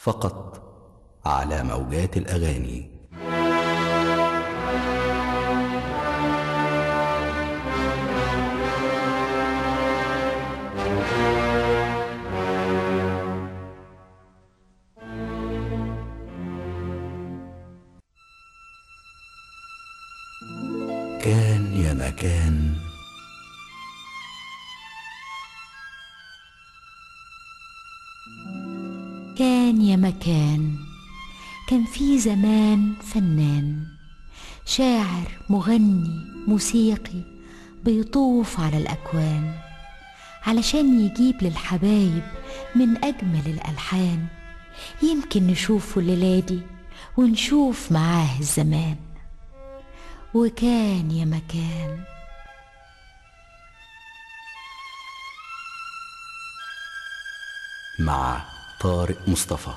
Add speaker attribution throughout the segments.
Speaker 1: فقط على موجات الاغاني كان يا مكان
Speaker 2: كان يا مكان كان في زمان فنان شاعر مغني موسيقي بيطوف على الأكوان علشان يجيب للحبايب من أجمل الألحان يمكن نشوفه الليلة دي ونشوف معاه الزمان وكان يا مكان
Speaker 1: مع طارق مصطفى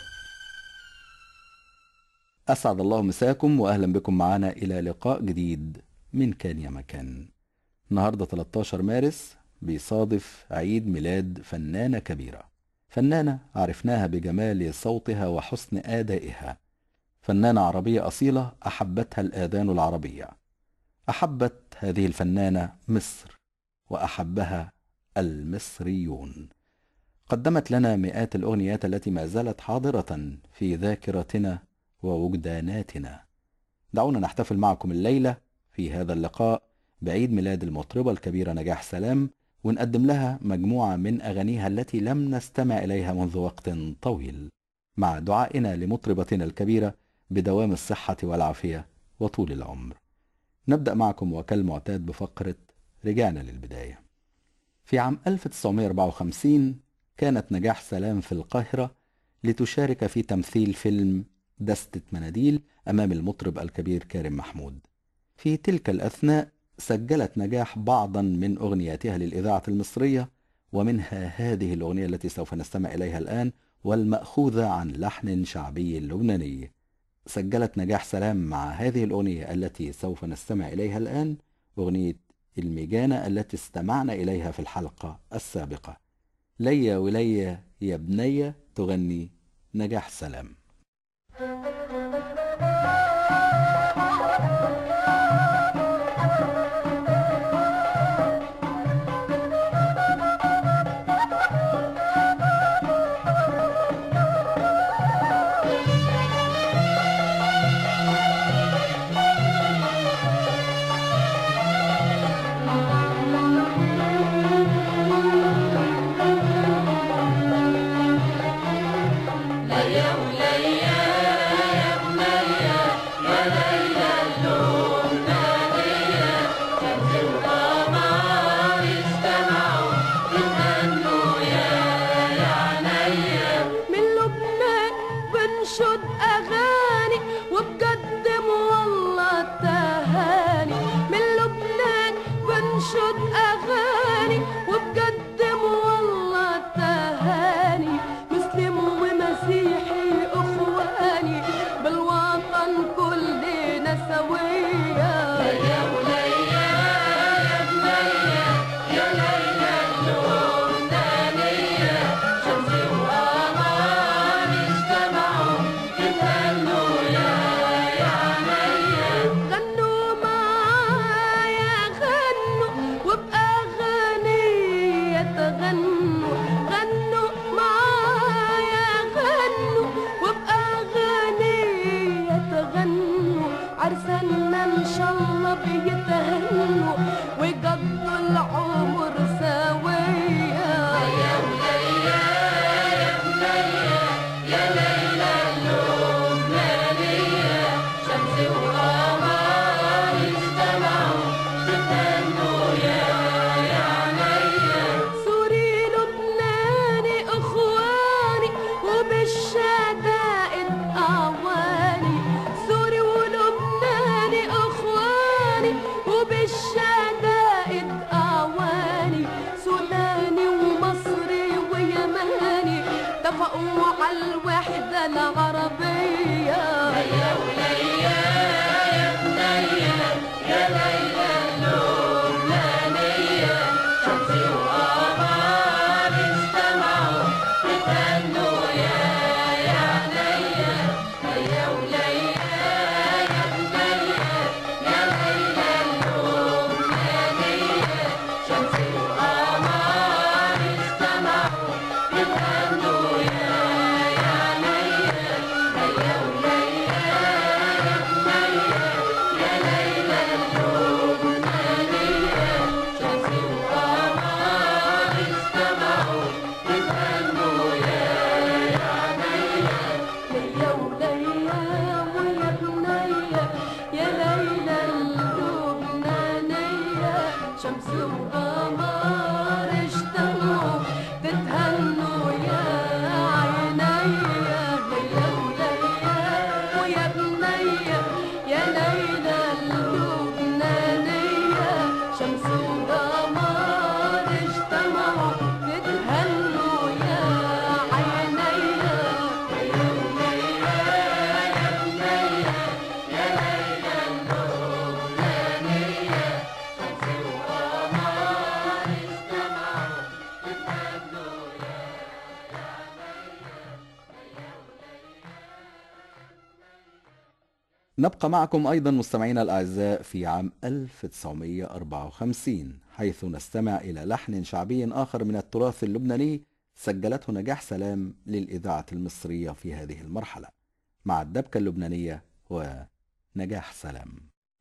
Speaker 3: أسعد الله مساكم وأهلا بكم معنا إلى لقاء جديد من كان يا مكان النهاردة 13 مارس بيصادف عيد ميلاد فنانة كبيرة فنانة عرفناها بجمال صوتها وحسن أدائها فنانة عربية أصيلة أحبتها الآذان العربية أحبت هذه الفنانة مصر وأحبها المصريون قدمت لنا مئات الأغنيات التي ما زالت حاضرة في ذاكرتنا ووجداناتنا دعونا نحتفل معكم الليلة في هذا اللقاء بعيد ميلاد المطربة الكبيرة نجاح سلام ونقدم لها مجموعة من أغانيها التي لم نستمع إليها منذ وقت طويل مع دعائنا لمطربتنا الكبيرة بدوام الصحة والعافية وطول العمر نبدأ معكم وكالمعتاد بفقرة رجعنا للبداية في عام 1954 كانت نجاح سلام في القاهرة لتشارك في تمثيل فيلم دستة مناديل أمام المطرب الكبير كارم محمود في تلك الأثناء سجلت نجاح بعضا من أغنياتها للإذاعة المصرية ومنها هذه الأغنية التي سوف نستمع إليها الآن والمأخوذة عن لحن شعبي لبناني سجلت نجاح سلام مع هذه الأغنية التي سوف نستمع إليها الآن أغنية الميجانة التي استمعنا إليها في الحلقة السابقة ليا وليا يا بنية تغني نجاح سلام
Speaker 4: من لبنان بنشد اغاني وبقدم والله تهاني من لبنان بنشد اغاني وبقدم والله تهاني مسلم ومسيحي اخواني بالوطن كلنا سوية يا وليا يا بنية يا ليلى اللبنانية شمسي وقمر اجتمعوا يتهنوا يا يا عينيا غنوا معايا غنوا وبأغاني يتغنوا غنوا معايا غنوا وبأغاني يتغنوا عرسنا إن شاء الله بيتهنوا ويقضوا العمر سوية يا وليا يا بنية يا ليلى اللبنانية شمسي وقمر اجتمعوا بتهنوا يا يا عينيا سوري لبناني اخواني وبالشدائد اعواني سوري ولبناني اخواني وبالشدائد اعواني سوداني ومصري ويماني اتفقوا على الوحدة العربية يا وليا يا بنية يا ليلى اللبنانية شمسي وقمر اجتمعوا بتهنوا يا يا
Speaker 3: نبقى معكم أيضا مستمعينا الأعزاء في عام 1954 حيث نستمع إلى لحن شعبي آخر من التراث اللبناني سجلته نجاح سلام للإذاعة المصرية في هذه المرحلة مع الدبكة اللبنانية ونجاح سلام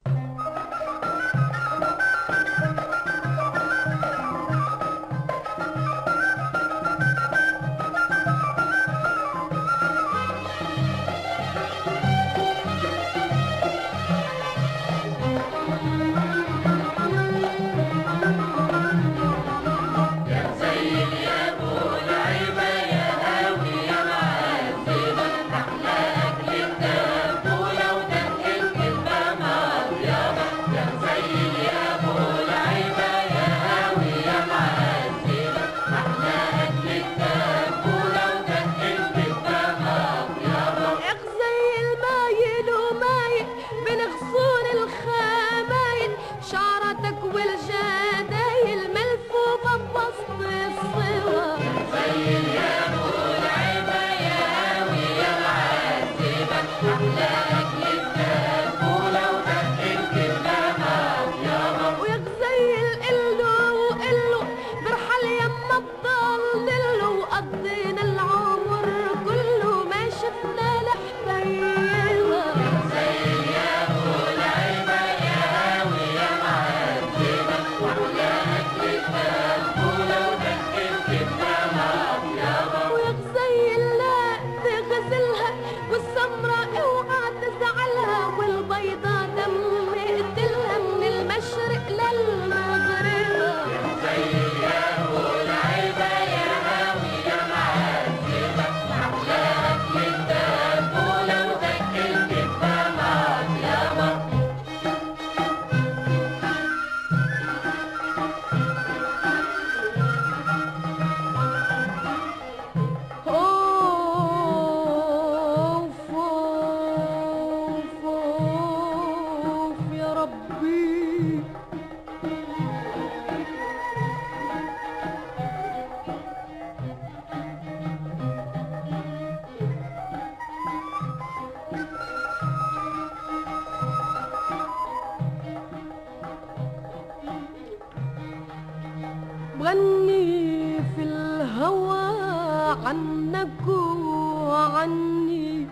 Speaker 4: اغزي المايل ومايل من غصون الخمايل شعرتك والجدايل ملفوفة بوسط الصور ويغزي القلو وقلو برحل يما بضللو وقضينا العمر كله ما شفنا الحبايبة ويغزي اللات غزلها والسمراء اوعى تزعلها والبيضة دم اقتلها من المشرق للمغرب اوف اوف اوف يا ربي بغني في الهوى عنك وعني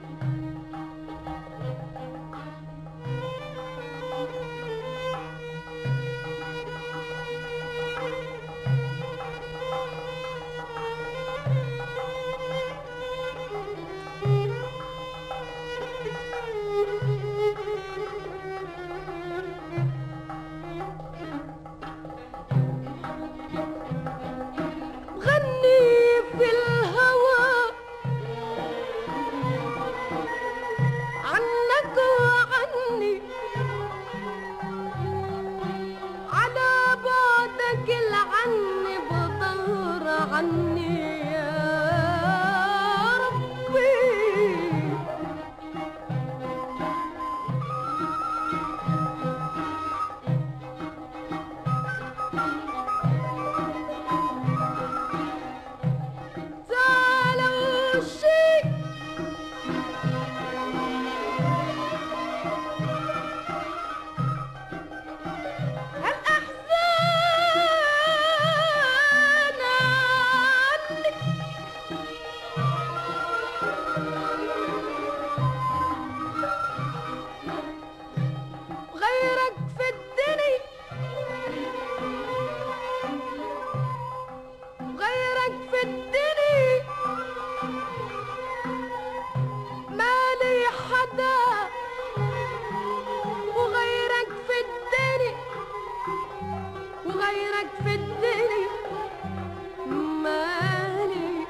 Speaker 4: غني في الهوى عنك وعني على بعدك العني بطهر عني يا ربي تعالوا شي الأحزان عني غيرك في الدنيا غيرك في الدنيا مالي حدا وغيرك في الدنيا وغيرك في الدنيا مالي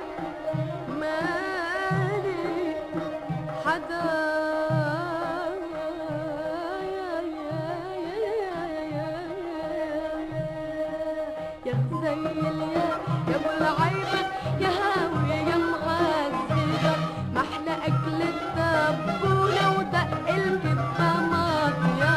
Speaker 4: مالي حدا يا غزيل يا يا ابو العيبه يا هاويه يا معذبه محلى اكل الدبوله ودق الكبه ماضيه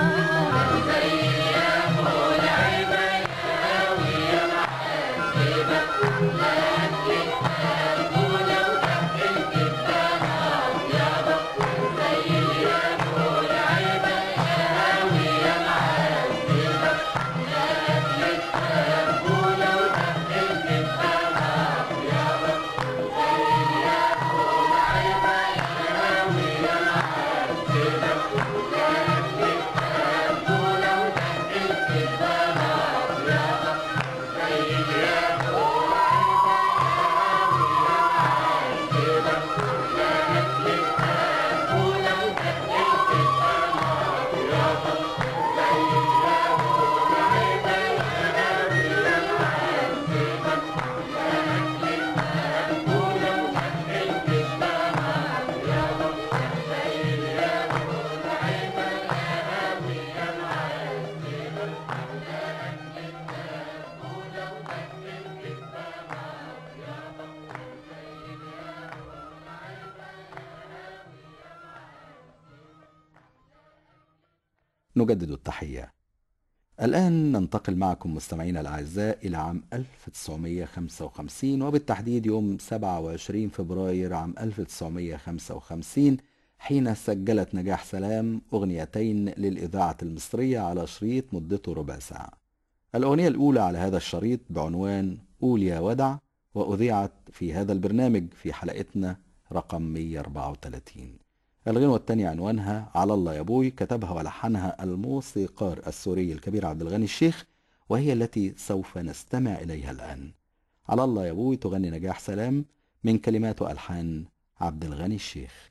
Speaker 3: نجدد التحية الآن ننتقل معكم مستمعينا الأعزاء إلى عام 1955 وبالتحديد يوم 27 فبراير عام 1955 حين سجلت نجاح سلام أغنيتين للإذاعة المصرية على شريط مدته ربع ساعة الأغنية الأولى على هذا الشريط بعنوان قول يا ودع وأذيعت في هذا البرنامج في حلقتنا رقم 134 الغنوة الثانية عنوانها على الله يا بوي كتبها ولحنها الموسيقار السوري الكبير عبد الغني الشيخ وهي التي سوف نستمع إليها الآن على الله يا بوي تغني نجاح سلام من كلمات وألحان عبد الغني الشيخ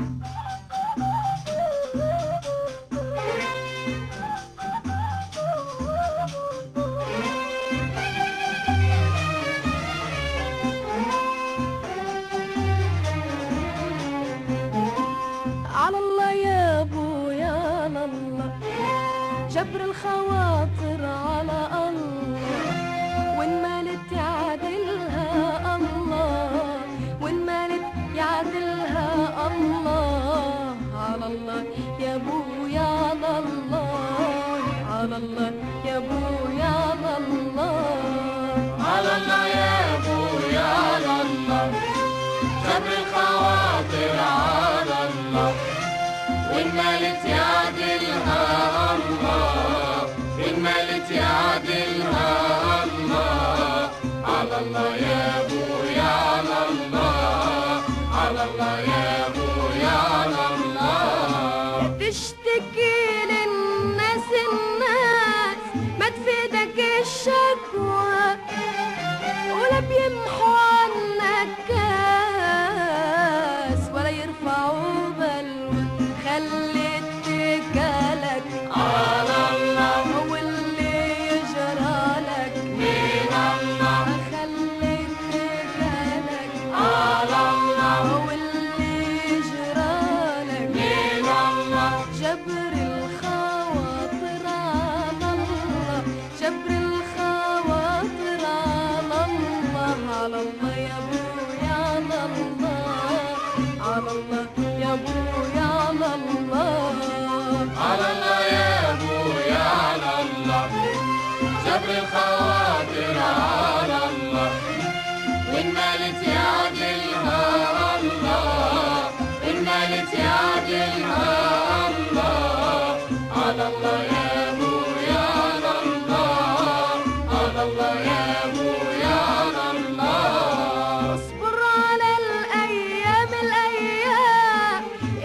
Speaker 4: على الله يا ابويا على الله جبر الخواطر على الله وان مالت يعدلها الله وان مالت يعدلها الله على الله يا ابويا على الله على الله يا ابويا على الله
Speaker 5: على الله يا ابويا على الله جبر الخواطر على الله وان مالت يعدلها الله وان مالت يعدلها الله على الله يا ابويا على الله على الله يا ابويا على الله
Speaker 4: تشتكي للناس الناس ما تفيدك الشكوى ولا بيمحوا عنك كاس ولا يرفعوا بلوى خلي اتكالك
Speaker 5: على الله
Speaker 4: واللي يجرى لك
Speaker 5: من الله
Speaker 4: خلي اتكالك
Speaker 5: على الله
Speaker 4: واللي يجرى لك
Speaker 5: من الله
Speaker 4: جبر الخواطر على الله جبر الخواطر على الله على الله يا ابويا على الله على الله يا ابويا على الله
Speaker 5: على الله يا ابويا على الله جبر الخواطر على الله وان مالت يعدلها الله وان مالت يعدلها الله على الله يا ابويا على الله على الله يا ابويا على الله
Speaker 4: اصبر على الايام الايام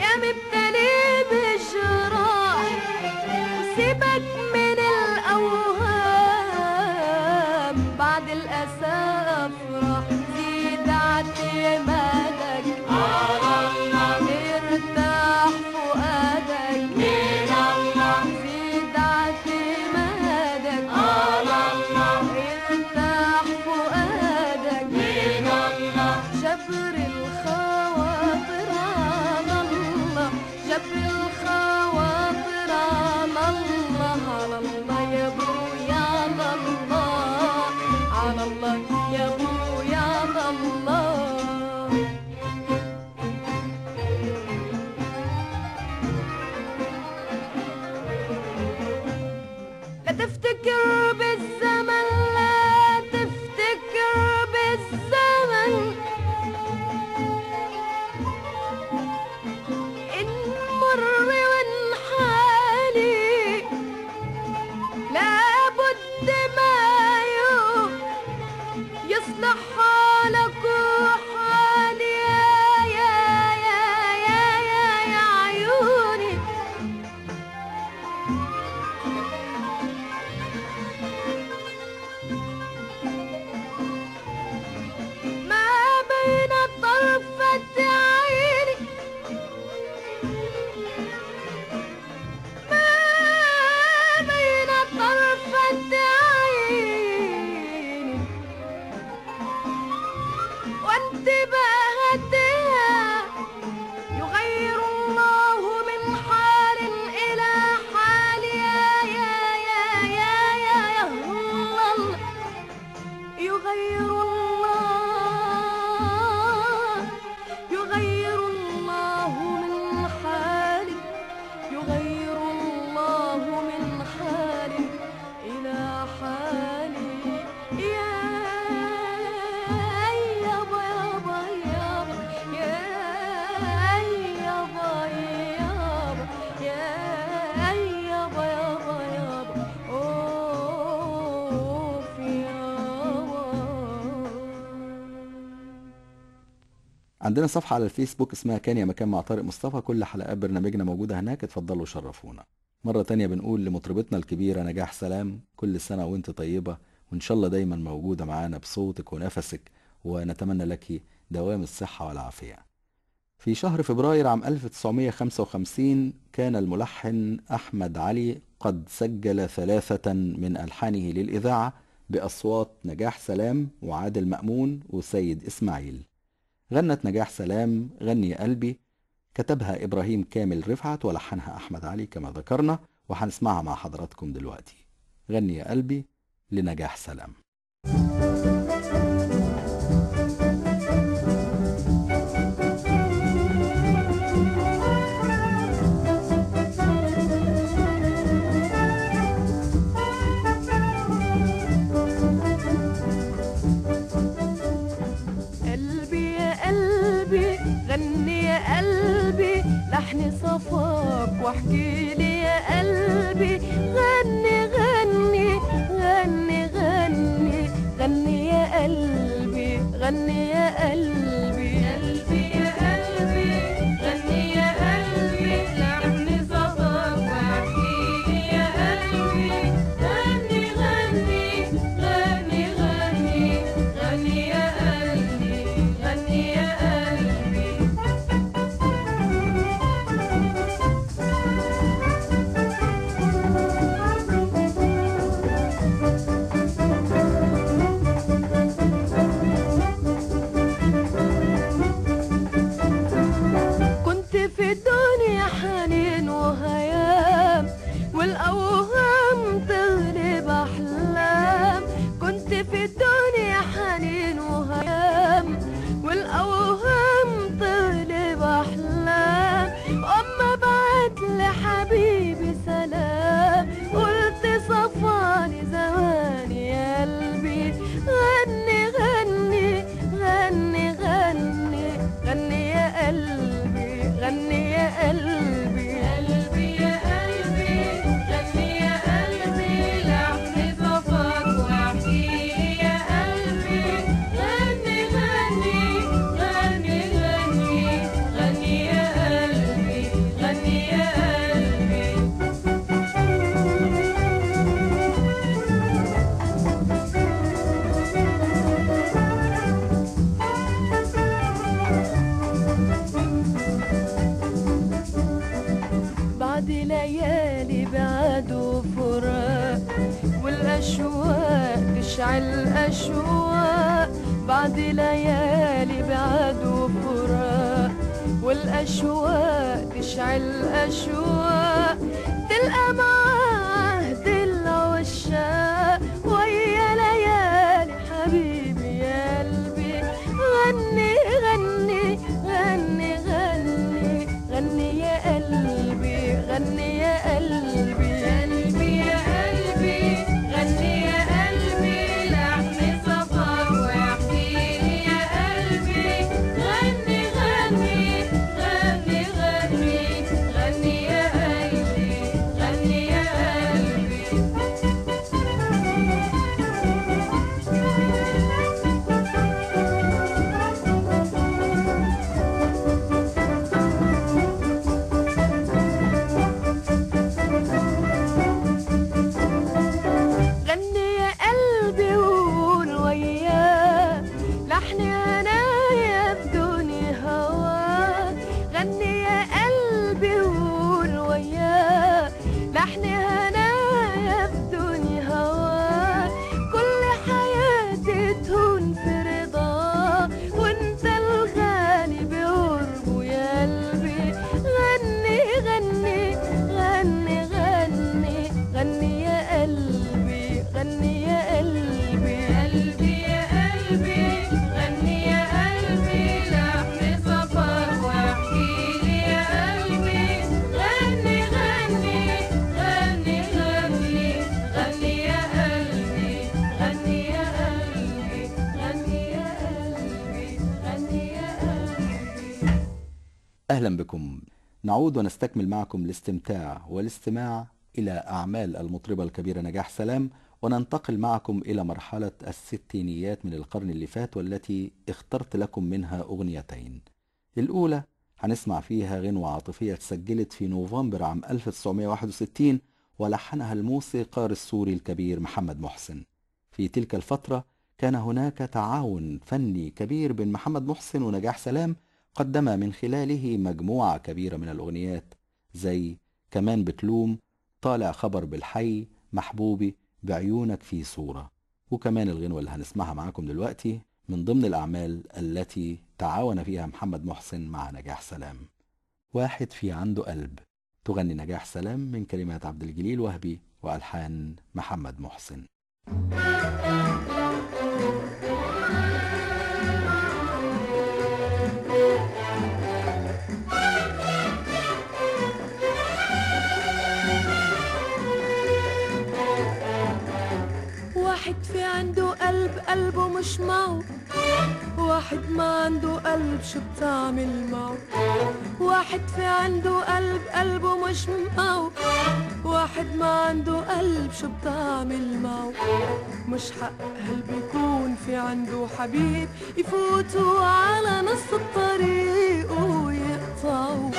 Speaker 3: عندنا صفحة على الفيسبوك اسمها كان يا مكان مع طارق مصطفى كل حلقات برنامجنا موجودة هناك اتفضلوا شرفونا مرة تانية بنقول لمطربتنا الكبيرة نجاح سلام كل سنة وانت طيبة وان شاء الله دايما موجودة معانا بصوتك ونفسك ونتمنى لك دوام الصحة والعافية في شهر فبراير عام 1955 كان الملحن أحمد علي قد سجل ثلاثة من ألحانه للإذاعة بأصوات نجاح سلام وعادل مأمون وسيد إسماعيل غنت نجاح سلام غني قلبي كتبها إبراهيم كامل رفعت ولحنها أحمد علي كما ذكرنا وهنسمعها مع حضراتكم دلوقتي غني يا قلبي لنجاح سلام
Speaker 4: قلبي يا قلبي غني يا قلبي لحن صفاك واحكي لي يا قلبي غني غني غني غني غني يا قلبي غني يا قلبي قلبي يا قلبي غني يا قلبي لحن صفاك واحكي لي يا قلبي غني غني غني غني غني يا قلبي غني يا قلبي كنت في الدنيا حنين وهيام والأوهام تغلب أحلام كنت في الدنيا حنين وهيام والأوهام تغلب أحلام أما بعت لحبيبي سلام قلت صفاني زماني يا قلبي غني غني غني غني غني يا قلبي غني يا قلبي قلبي يا قلبي غني يا قلبي لحن صفاك واحكي يا قلبي غني غني غني غني غني يا قلبي غني يا قلبي بعد ليالي بعد وفراق والأشواق تشعل أشواق بعد ليالي بعد وفراق والأشواق تشعل أشواق تلقى معاه العشاق ويا ليالي حبيبي يا قلبي غني غني غني غني غني يا قلبي غني يا قلبي قلبي يا قلبي غني يا قلبي لحن صفاك واحكي لي يا قلبي غني غني غني غني غني يا قلبي غني يا قلبي غني يا قلبي وقول وياه لحن هنايا في دنيا هواه غني يا قلبي وقول وياه لحن هنايا في دنيا هواه كل حياتي تهون في رضاه وانت الغالي بقربه يا قلبي غني غني غني غني غني يا قلبي غني يا قلبي قلبي يا قلبي غني يا قلبي لحن صفاك واحكي لي يا قلبي غني غني غني غني غني يا قلبي غني يا قلبي غني يا قلبي غني يا قلبي
Speaker 3: أهلا بكم نعود ونستكمل معكم الاستمتاع والاستماع إلى أعمال المطربة الكبيرة نجاح سلام وننتقل معكم إلى مرحلة الستينيات من القرن اللي فات والتي اخترت لكم منها أغنيتين الأولى هنسمع فيها غنوة عاطفية اتسجلت في نوفمبر عام 1961 ولحنها الموسيقار السوري الكبير محمد محسن في تلك الفترة كان هناك تعاون فني كبير بين محمد محسن ونجاح سلام قدم من خلاله مجموعة كبيرة من الأغنيات زي كمان بتلوم طالع خبر بالحي محبوبي بعيونك في صورة وكمان الغنوة اللي هنسمعها معاكم دلوقتي من ضمن الأعمال التي تعاون فيها محمد محسن مع نجاح سلام واحد في عنده قلب تغني نجاح سلام من كلمات عبد الجليل وهبي وألحان محمد محسن
Speaker 4: واحد في عنده قلب قلبه مش معه واحد ما عنده قلب شو بتعمل معه واحد في عنده قلب قلبه مش معه واحد ما عنده قلب شو بتعمل معه مش حق قلب يكون في عنده حبيب يفوتوا على نص الطريق ويقطعوا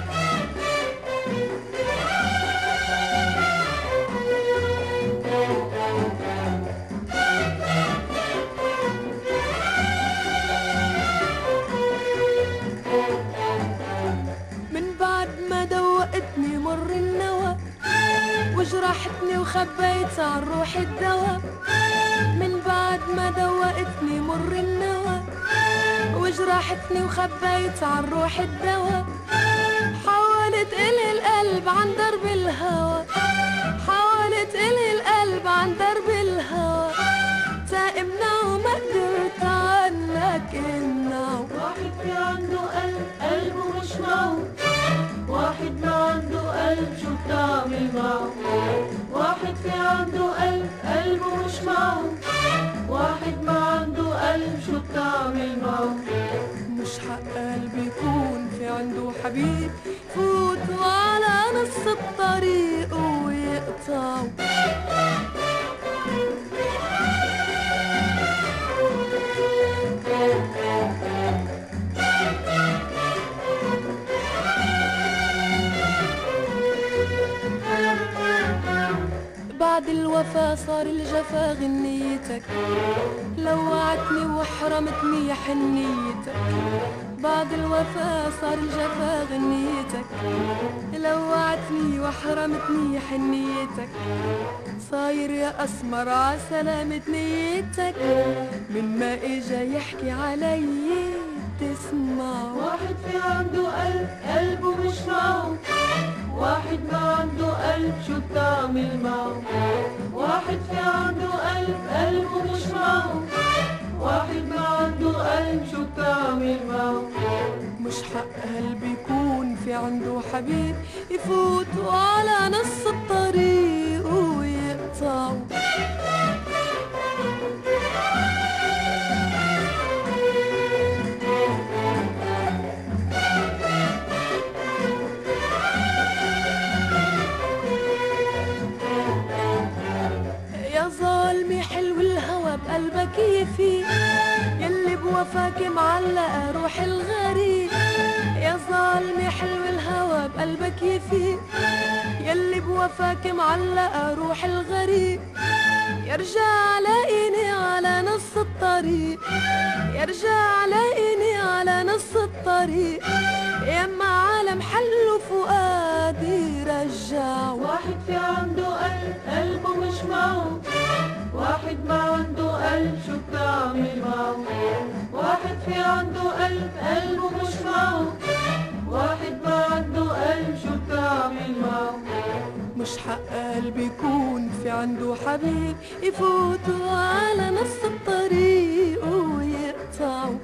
Speaker 4: من بعد ما دوقتني مر النوى وجرحتني وخبيت عن روحي الدواء من بعد ما دوقتني مر النوى وجرحتني وخبيت عن روحي الدواء حاولت إلي القلب عن درب الهوى حاولت إلي القلب عن درب الهوى تائبنا وما قدرت عنك امنعه
Speaker 5: واحد في عنده قلب قلبه مش معه واحد ما عنده قلب شو بتعمل معه واحد في عنده قلب قلبه مش معه واحد ما عنده قلب شو بتعمل معه
Speaker 4: مش حق قلبي يكون في عنده حبيب فوت على نص الطريق ويقطعه بعد الوفا صار الجفا غنيتك لوعتني وحرمتني حنيتك بعد الوفا صار الجفا غنيتك لوعتني وحرمتني حنيتك صاير يا أسمر عسلامة نيتك من ما إجا يحكي علي تسمع
Speaker 5: واحد في عنده قلب قلبه مش معه واحد ما عنده قلب شو بتعمل معه واحد في عنده قلب قلبه مش معه واحد ما عنده قلب شو بتعمل معه
Speaker 4: مش حق قلبي يكون في عنده حبيب يفوت على نص الطريق ويقطعه يا ظالمي حلو الهوى بقلبك يفي يلي بوفاك معلقة روح الغريب يا ظالمي حلو الهوى بقلبك يفي يلي بوفاك معلقة روح الغريب يرجع لاقيني على نص الطريق يرجع لاقيني على نص الطريق يما عالم حلو فؤادي رجعه
Speaker 5: واحد في عنده قلب قلبه مش معه واحد ما عنده قلب شو بتعمل معه واحد في عنده قلب قلبه مش معه واحد ما عنده قلب شو بتعمل معه
Speaker 4: مش حق قلبي يكون في عنده حبيب يفوت على نص الطريق ويقطعه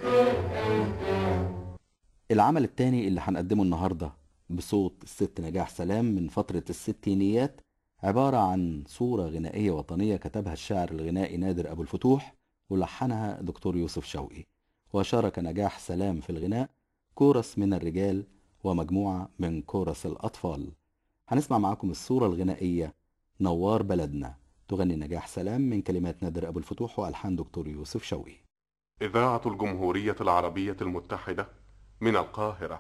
Speaker 3: العمل التاني اللي هنقدمه النهاردة بصوت الست نجاح سلام من فترة الستينيات عبارة عن صورة غنائية وطنية كتبها الشاعر الغنائي نادر أبو الفتوح ولحنها دكتور يوسف شوقي وشارك نجاح سلام في الغناء كورس من الرجال ومجموعة من كورس الأطفال هنسمع معاكم الصورة الغنائية نوار بلدنا تغني نجاح سلام من كلمات نادر أبو الفتوح وألحان دكتور يوسف شوقي
Speaker 6: إذاعة الجمهورية العربية المتحدة من القاهرة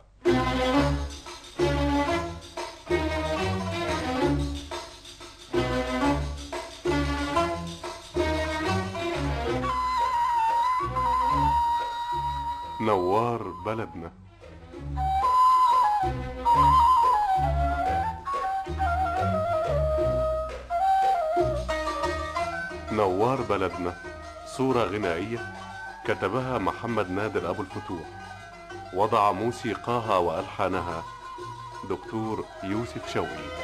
Speaker 6: نوار بلدنا نوار بلدنا صورة غنائية كتبها محمد نادر أبو الفتوح وضع موسيقاها وألحانها دكتور يوسف شوقي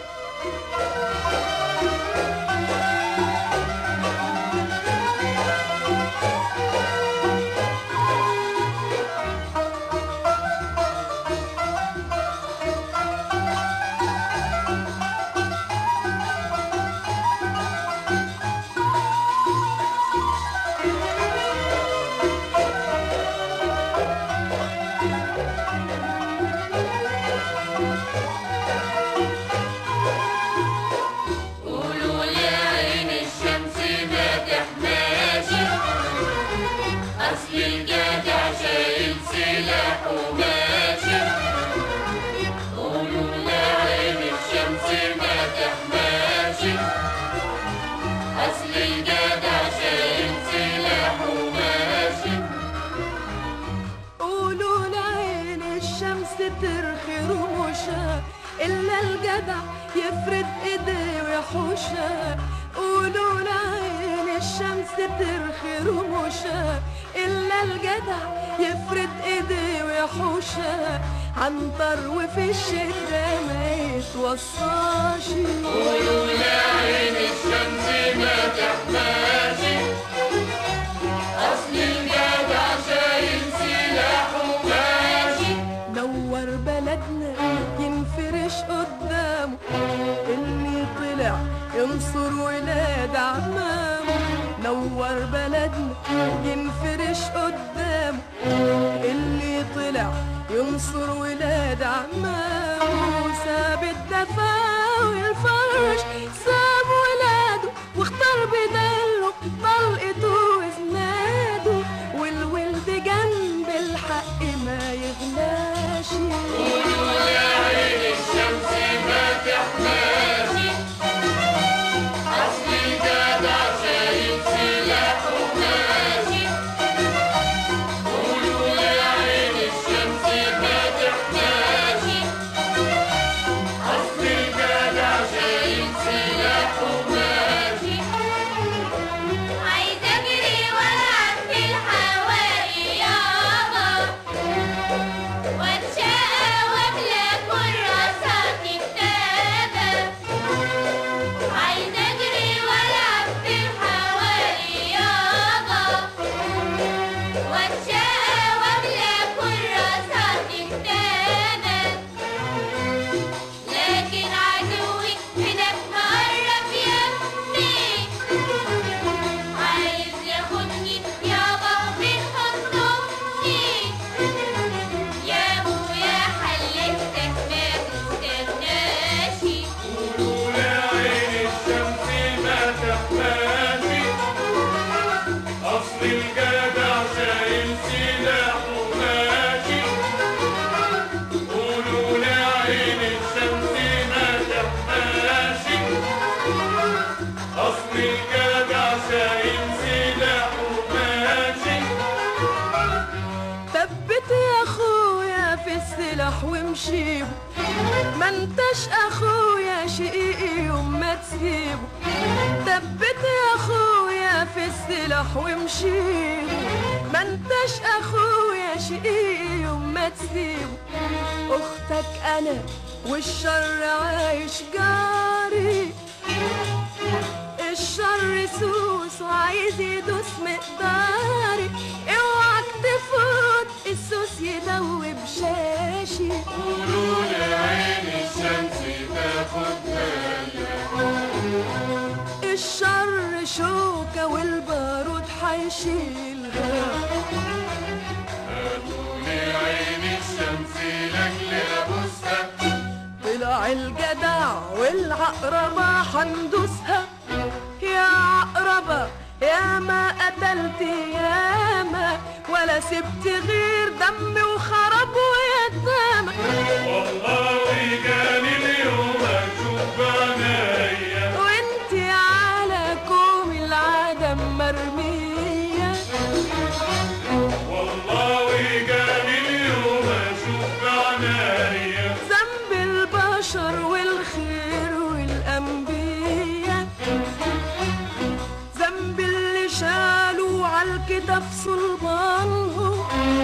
Speaker 5: قولوا لعين الشمس ما تحماش أصل الجدع شايل سلاح وماشي قولوا لعين الشمس ما تحماش أصل الجدع شايل سلاح وماشي
Speaker 4: قولوا لعين الشمس ترخي رموشها إلا الجدع يفرد إيديه ويحوشها قولوا لعين الشمس ترخي رموشها إلا الجدع يفرد إيديه ويحوشها عنتر وفي الشتاء ما يتوصاش
Speaker 5: قولوا لعين الشمس ما تحماش أصل الجدع شايل سلاح وماشي
Speaker 4: نور بلدنا ينفرش قدامه اللي طلع ينصر ولاد عمامه نور بلدنا ينفرش قدامه اللي طلع ينصر ولاد عمامه ساب الدفا والفرش ساب ولاده واختار بداله طلقته وزناده والولد جنب الحق ما يغلاش
Speaker 5: قولوا لعين الشمس ما تحماش أصل الجدع شايل سلاح وماشي قولوا لعين الشمس ما تحماش أصل الجدع شايل سلاح وماشي عايزة أجري وألعب في الحواري يابا واتشقى واملى كراسات كتابة عايزة اجري والعب في الحواري يابا واتشقى واملى كراسات كتابة لكن عدوي هناك مقرب يمي عايز ياخدني يابا من حضن امي يا ابويا حلفتك ما تستناش
Speaker 7: قولوا لعين الشمس ما تحماشي أصل الجدع شايل سلاح وماشي قولوا لعين الشمس ما تحماشي أصل الجدع شايل سلاح وماشي
Speaker 4: ثبت يا اخويا في السلاح وامشيبه ما انتش اخويا شقيقي يوم ما تسيبه ثبت يا اخويا في السلاح وامشيبه ما انتش اخويا شقيقي يوم ما تسيبه اختك انا والشر عايش جاري الشر سوس وعايز يدوس مقداري اوعك تفوت السوس يدوب شاشي
Speaker 7: قولوا لعين الشمس تاخد
Speaker 4: الشر شوكة والبارود حيشيلها
Speaker 7: هاتوا لعين الشمس لاجل ابوسها
Speaker 4: طلع الجدع والعقربة حندوسها يا عقربة يا ما قتلت ياما ولا سبت غير دم وخراب ويا
Speaker 7: البشرية
Speaker 4: ذنب البشر والخير والأنبياء ذنب اللي شالوا عالكتف صلبانهم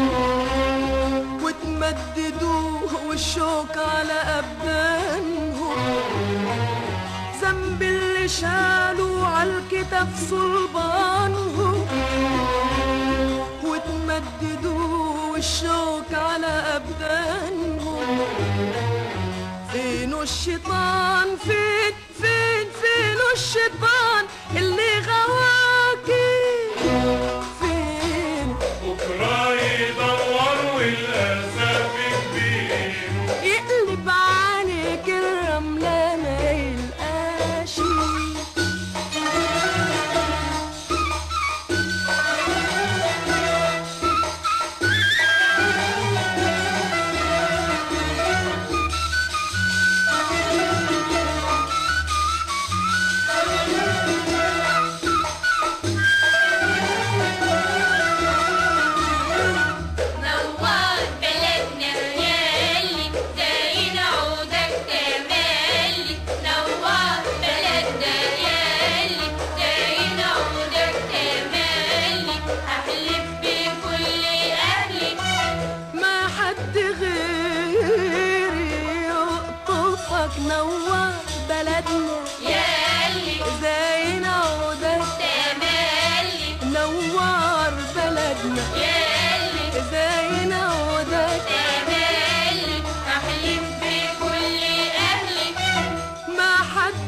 Speaker 4: وتمددوا والشوك على أبدانهم ذنب اللي شالوا عالكتف صلبانهم وتمددوا والشوك على أبدانهم فين الشيطان فين فين فين الشيطان اللي غواكي فين
Speaker 7: بكرة يدور والأسف كبير
Speaker 4: يقلب عليك الرملة ما يلقاش
Speaker 8: نور بلدنا يالي زين عودك تملي نور بلدنا يالي زين عودك تملي أحلف بكل أهلي
Speaker 4: ما حد غيري يقطفك نور بلدنا
Speaker 8: يالي
Speaker 4: زين عودك
Speaker 8: تملي
Speaker 4: نور بلدنا
Speaker 8: يالي
Speaker 4: زين عودك
Speaker 8: تملي أحلف بكل أهلي
Speaker 4: ما حد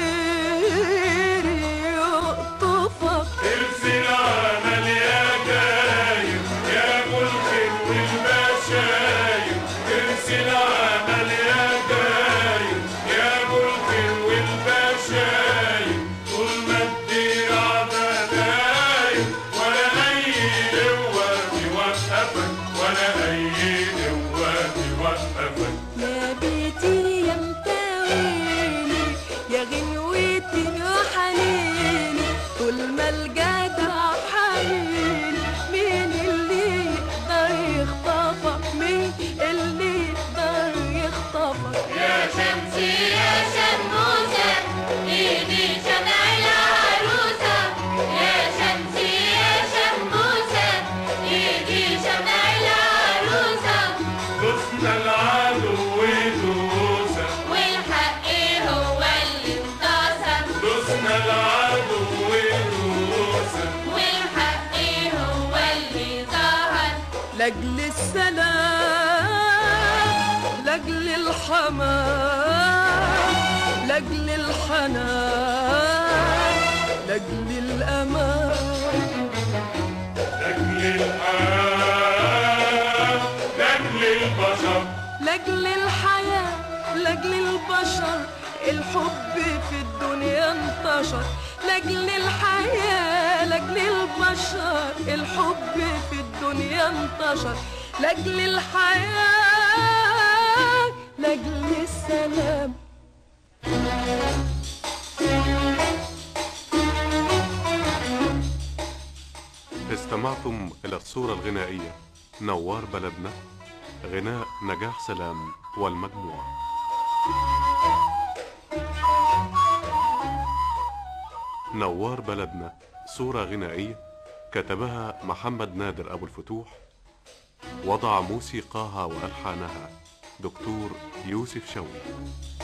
Speaker 4: غيري يقطفك
Speaker 7: ارسل عمل يا دايم يا ملخم والبشايم ارسل عمل يا دايم يا ملخم والبشايم طول ما الدرع بدايم ولا اي قوة توقفك ولا اي قوة توقفك
Speaker 4: يا بيتي يا متاويني يا غنوتي وحنيني طول ما الجدع حنيني مين اللي يقدر يخطفك مين اللي يقدر يخطفك
Speaker 8: يا شمسي يا شموسة ايدي شمع العروسة يا شمسي يا شموسة ايدي شمع العروسة
Speaker 7: دوسنا العدو دوسة
Speaker 8: والحق هو اللي انتصر
Speaker 7: دوسنا العدو دوسة
Speaker 8: والحق هو اللي ظهر
Speaker 4: لاجل السلام لاجل الحمام لاجل الحنان لاجل الامان
Speaker 7: لأجل الحياة لأجل البشر
Speaker 4: لاجل الحياة لاجل البشر الحب في الدنيا انتشر لاجل الحياة لاجل البشر الحب في الدنيا انتشر لاجل الحياة لاجل السلام
Speaker 6: استمعتم إلى الصورة الغنائية نوار بلدنا غناء نجاح سلام والمجموعة نوار بلدنا صورة غنائية كتبها محمد نادر أبو الفتوح وضع موسيقاها وألحانها دكتور يوسف شوقي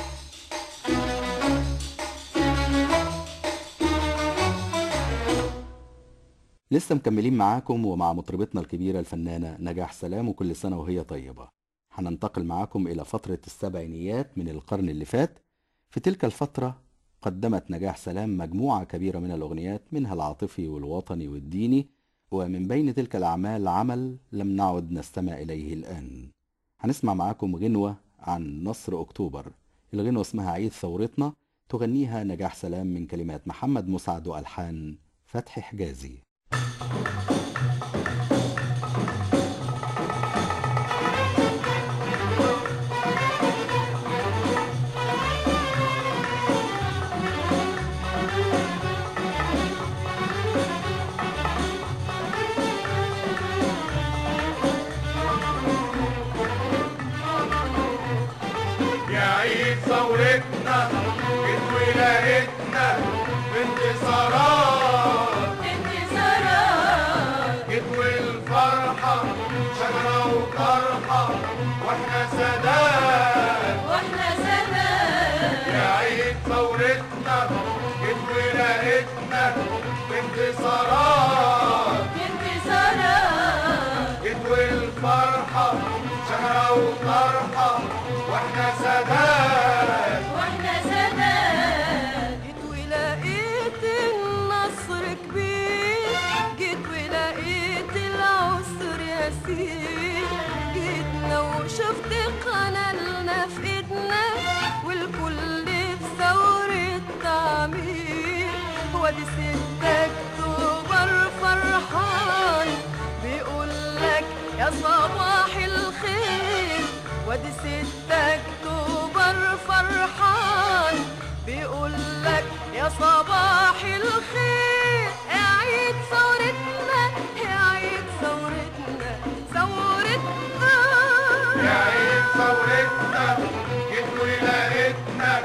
Speaker 3: لسه مكملين معاكم ومع مطربتنا الكبيرة الفنانة نجاح سلام وكل سنة وهي طيبة هننتقل معاكم إلى فترة السبعينيات من القرن اللي فات في تلك الفترة قدمت نجاح سلام مجموعة كبيرة من الأغنيات منها العاطفي والوطني والديني ومن بين تلك الأعمال عمل لم نعد نستمع إليه الآن هنسمع معاكم غنوة عن نصر أكتوبر الغنوة اسمها عيد ثورتنا تغنيها نجاح سلام من كلمات محمد مسعد وألحان فتحي حجازي
Speaker 7: عيد ثورتنا جيت ولقيتنا انتصارات
Speaker 8: انتصارات
Speaker 7: جيت والفرحة شجرة وطرحة واحنا سادات
Speaker 8: واحنا سادات
Speaker 7: يا عيد ثورتنا جيت ولقيتنا انتصارات
Speaker 8: انتصارات
Speaker 7: جيت والفرحة شجرة وطرحة واحنا سادات
Speaker 8: واحنا سادات
Speaker 4: جيت ولقيت النصر كبير جيت ولقيت العسر يسير جيتنا وشفت قنالنا في ايدنا والكل في ثورة تعمير وادي ستة اكتوبر فرحان بيقول لك يا صباح الخير وادي ستة اكتوبر فرحان بيقول لك يا صباح الخير يا عيد ثورتنا يا عيد ثورتنا ثورتنا
Speaker 7: يا عيد ثورتنا جيت ولقيتنا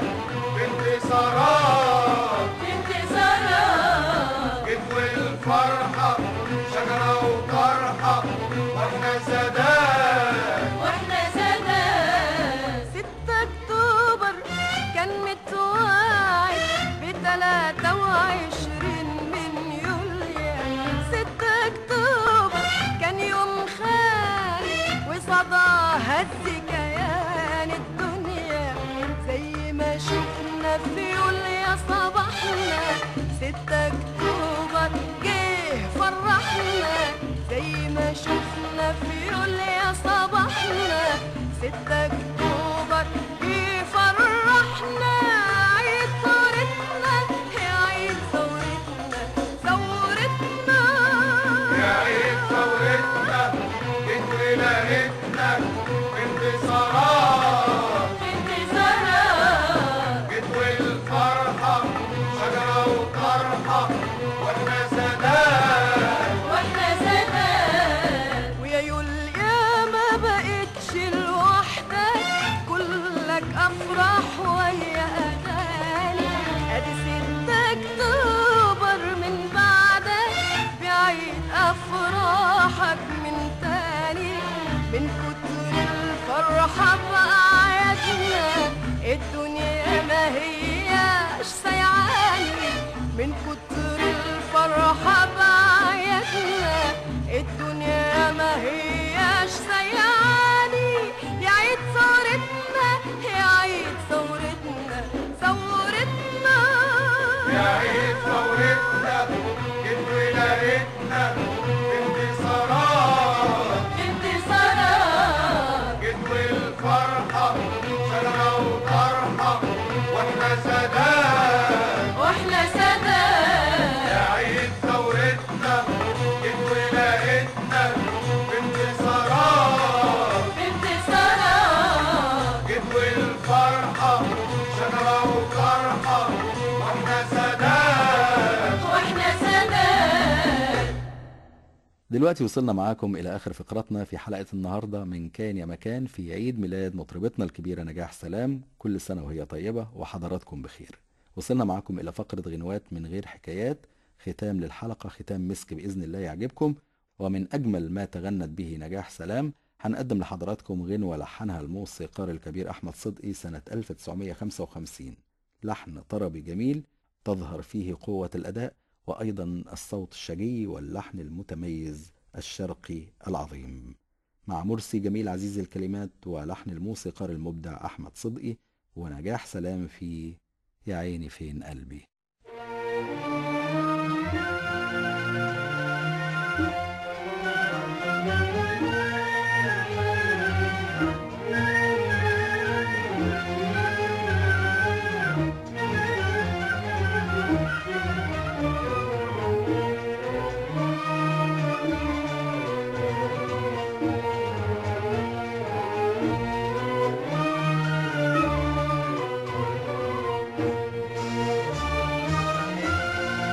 Speaker 7: انتصارات
Speaker 8: انتصارات
Speaker 7: جيت والفرحة شجرة وطرحة واحنا سادات
Speaker 8: واحنا سادات
Speaker 4: ستة أكتوبر كان متوعد بتلاتة وعشرين من يوليو ستة أكتوبر كان يوم خالي وصدى هز كيان الدنيا زي ما شفنا في يوليو صباحنا ستة أكتوبر جه فرحنا زي ما شفنا في يوليو صباحنا ستة أكتوبر جه فرحنا عيد ثورتنا يا عيد ثورتنا ثورتنا
Speaker 7: يا عيد ثورتنا جيت ولقيتنا انتصارات
Speaker 8: انتصارات
Speaker 7: جيت والفرحة شجرة وطرحة واحنا سادات
Speaker 8: واحنا سادات
Speaker 4: ويا يوليا ما بقتش لوحدك كلك افراح ويا اغاني ادي ستة اكتوبر من بعدك بعيد افراحك من تاني من كتر الفرحة بأعيادنا الدنيا ما هياش سيعاني من كتر الفرحة بأعيادنا الدنيا ما هياش سيعاني يا عيد ثورتنا يا عيد ثورتنا ثورتنا
Speaker 7: يا عيد ثورتنا جيت ولقيتنا انتصارات
Speaker 8: انتصارات
Speaker 7: جيت والفرحة شجرة وطرحة واحنا سادات
Speaker 8: واحنا سادات
Speaker 7: يا عيد ثورتنا جيت ولقيتنا انتصارات
Speaker 8: انتصارات
Speaker 7: جيت والفرحة شجرة وطرحة واحنا سادات
Speaker 8: واحنا سادات
Speaker 3: دلوقتي وصلنا معاكم إلى آخر فقرتنا في حلقة النهاردة من كان يا مكان في عيد ميلاد مطربتنا الكبيرة نجاح سلام كل سنة وهي طيبة وحضراتكم بخير وصلنا معاكم إلى فقرة غنوات من غير حكايات ختام للحلقة ختام مسك بإذن الله يعجبكم ومن أجمل ما تغنت به نجاح سلام هنقدم لحضراتكم غنوة لحنها الموسيقار الكبير أحمد صدقي سنة 1955 لحن طربي جميل تظهر فيه قوة الأداء وأيضا الصوت الشجي واللحن المتميز الشرقي العظيم مع مرسي جميل عزيز الكلمات ولحن الموسيقار المبدع أحمد صدقي ونجاح سلام في يا عيني فين قلبي
Speaker 7: يا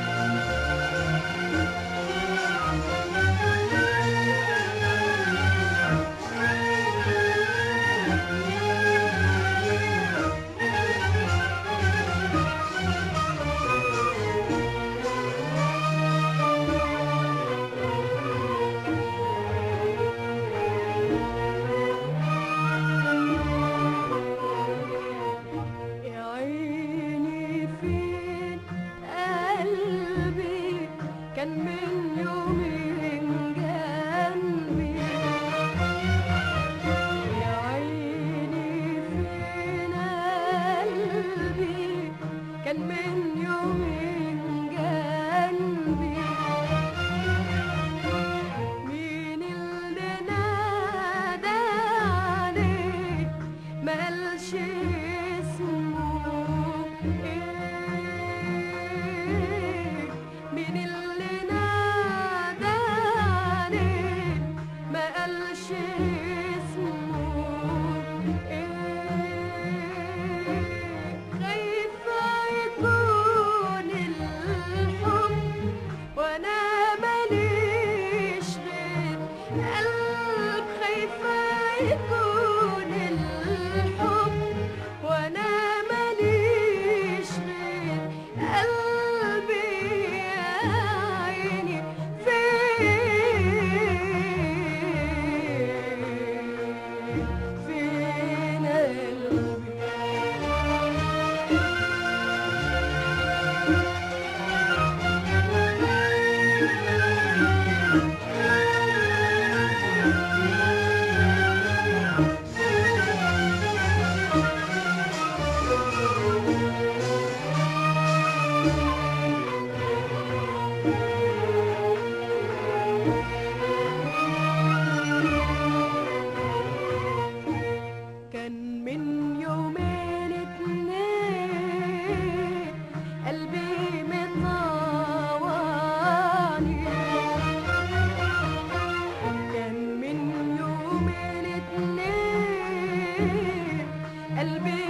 Speaker 4: ليل قلبي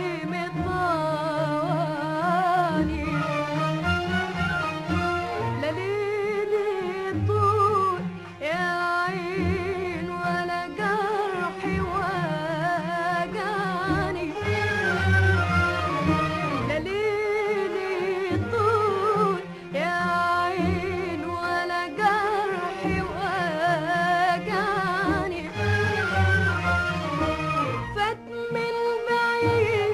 Speaker 4: مطواني لليلي طول يا عين ولا جرحي وجعني لليلي طول يا عين ولا جرحي وجعني فات من بعيد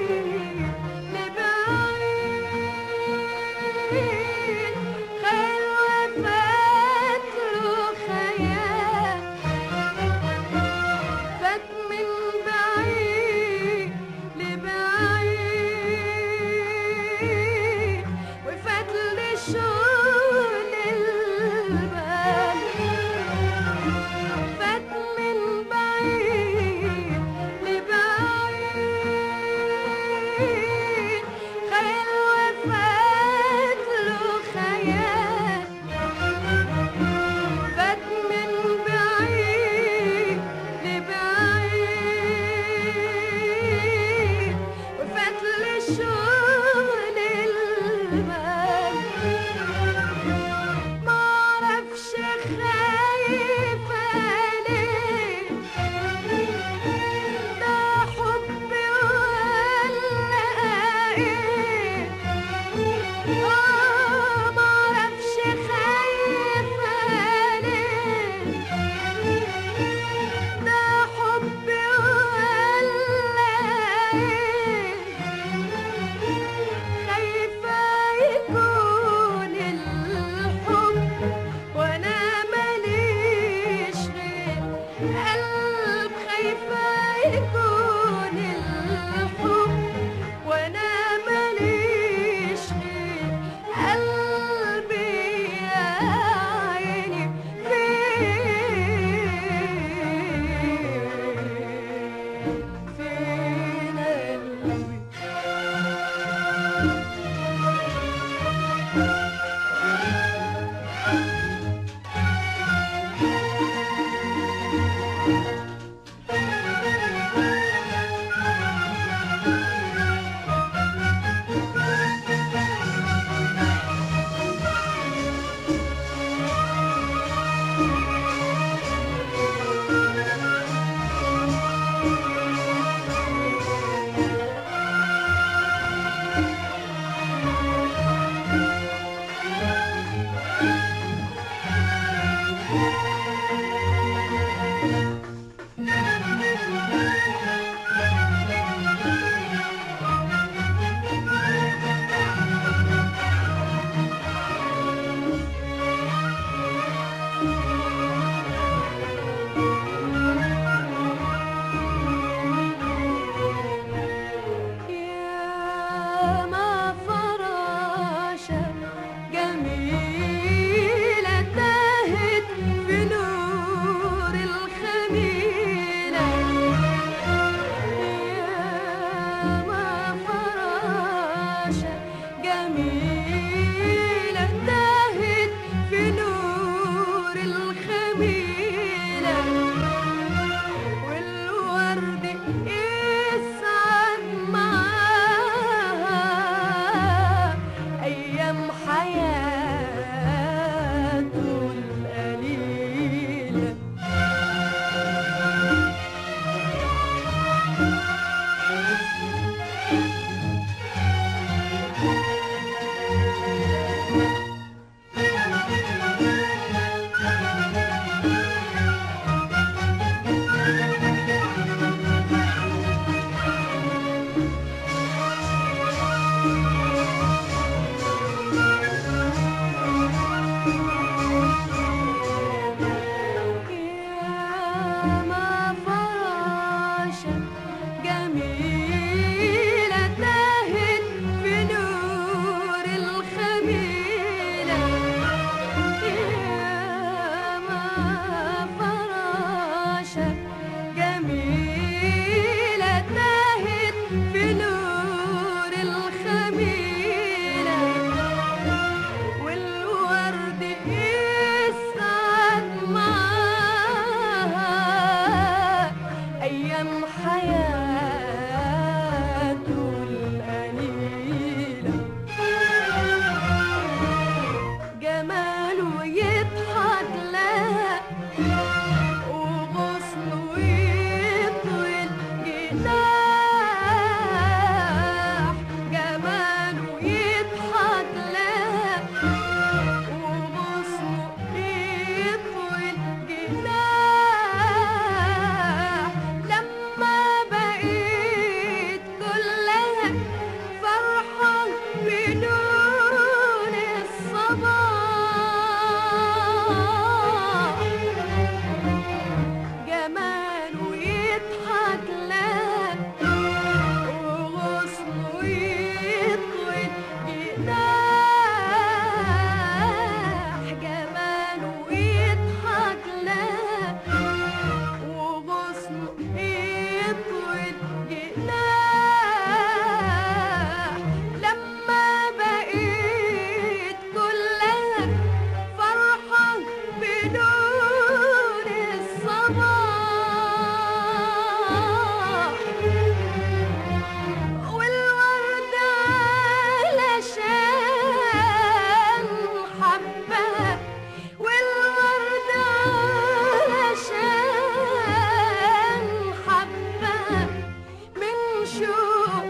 Speaker 4: الشوق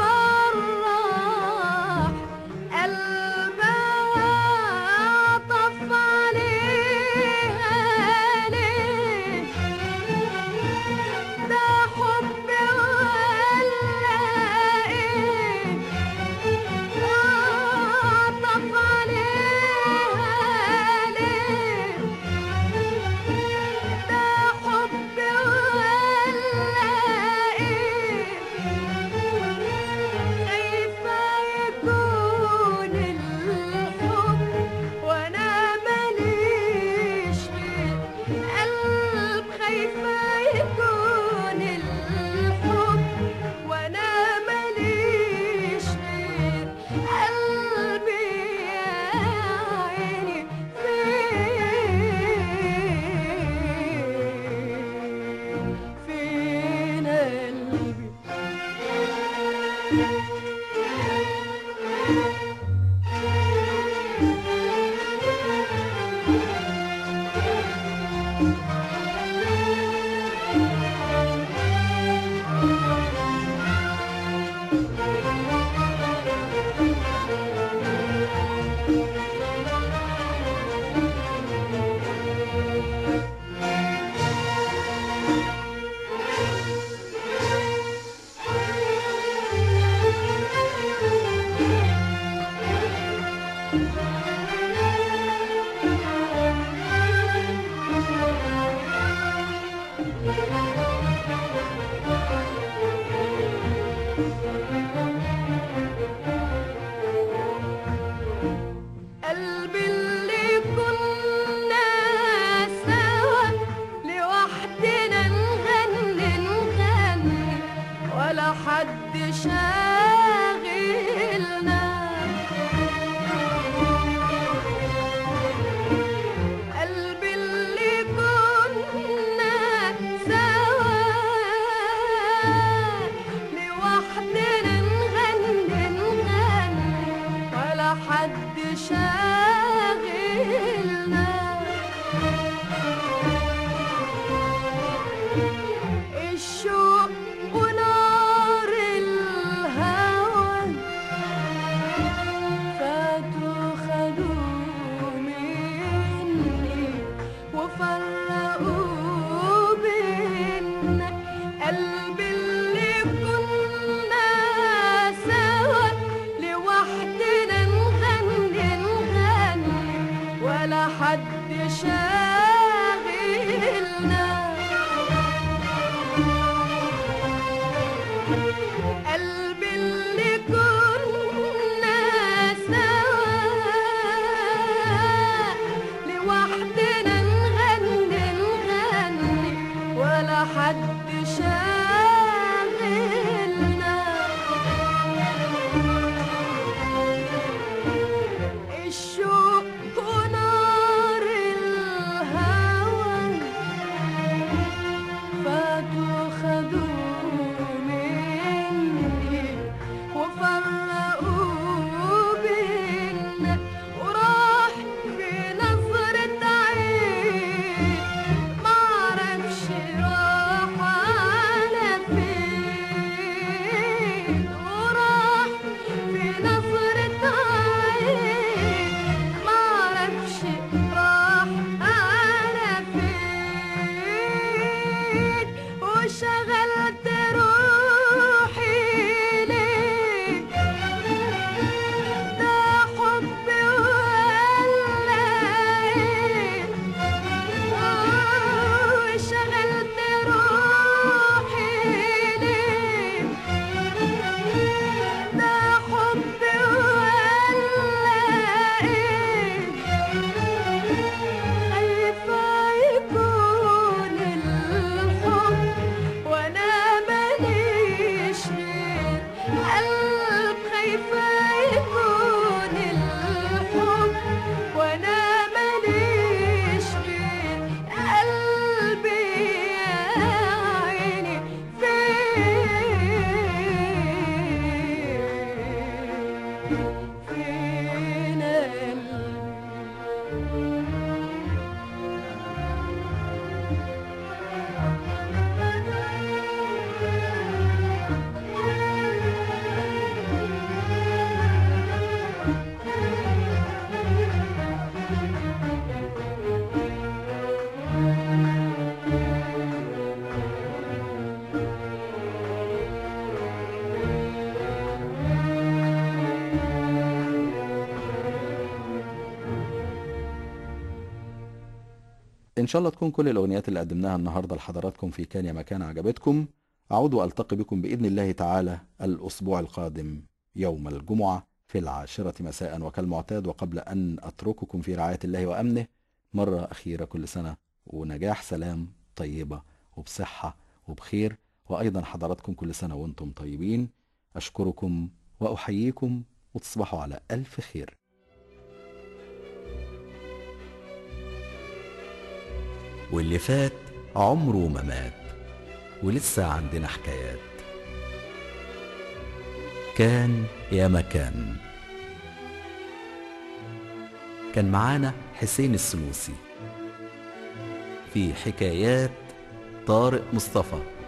Speaker 4: فرح قلبها طف عليها ليه ده حب ولا ايه طف عليها ليه ده حب ولا ايه خايفة يكون الحب وانا ماليش غير قلب خايفة يكون الحب وانا ماليش غير قلبي يا عيني فين فين قلبي قلبي اللي كنا سوا لوحدنا نغني نغني ولا حد شاغلنا قلبي اللي كنا سوا لوحدنا نغني نغني ولا حد شاغلنا الشوق ونار الهوى فاتوا خدوا مني وفرقوا بينا قلبي اللي كنا سوا لوحدنا نغني نغني ولا حد شاغلنا قلبي اللي كنا سوا لوحدنا نغني نغني ولا حد شاغلنا الشوق ونار الهوى فاتوا خدوا مني
Speaker 3: ان شاء الله تكون كل الاغنيات اللي قدمناها النهارده لحضراتكم في كان يا مكان عجبتكم اعود والتقي بكم باذن الله تعالى الاسبوع القادم يوم الجمعه في العاشره مساء وكالمعتاد وقبل ان اترككم في رعايه الله وامنه مره اخيره كل سنه ونجاح سلام طيبه وبصحه وبخير وايضا حضراتكم كل سنه وانتم طيبين اشكركم واحييكم وتصبحوا على الف خير
Speaker 1: واللي فات عمره ما مات ولسه عندنا حكايات كان يا مكان كان معانا حسين السنوسي في حكايات طارق مصطفى